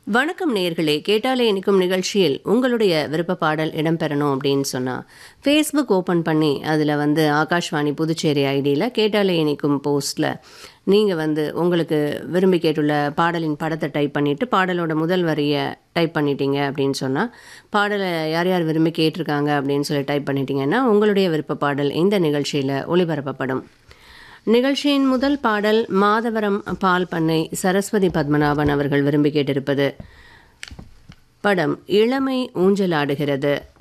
வணக்கம் நேயர்களே கேட்டாலே இனிக்கும் நிகழ்ச்சியில் உங்களுடைய விருப்ப பாடல் இடம்பெறணும் அப்படின்னு சொன்னால் ஃபேஸ்புக் ஓப்பன் பண்ணி அதில் வந்து ஆகாஷ்வாணி புதுச்சேரி ஐடியில் கேட்டாலே இனிக்கும் போஸ்ட்டில் நீங்கள் வந்து உங்களுக்கு விரும்பி கேட்டுள்ள பாடலின் படத்தை டைப் பண்ணிவிட்டு பாடலோட முதல் வரியை டைப் பண்ணிட்டீங்க அப்படின்னு சொன்னால் பாடலை யார் யார் விரும்பி கேட்டிருக்காங்க அப்படின்னு சொல்லி டைப் பண்ணிட்டீங்கன்னா உங்களுடைய விருப்ப பாடல் இந்த நிகழ்ச்சியில் ஒளிபரப்பப்படும் நிகழ்ச்சியின் முதல் பாடல் மாதவரம் பால் பண்ணை சரஸ்வதி பத்மநாபன் அவர்கள் விரும்பி கேட்டிருப்பது படம் இளமை ஊஞ்சலாடுகிறது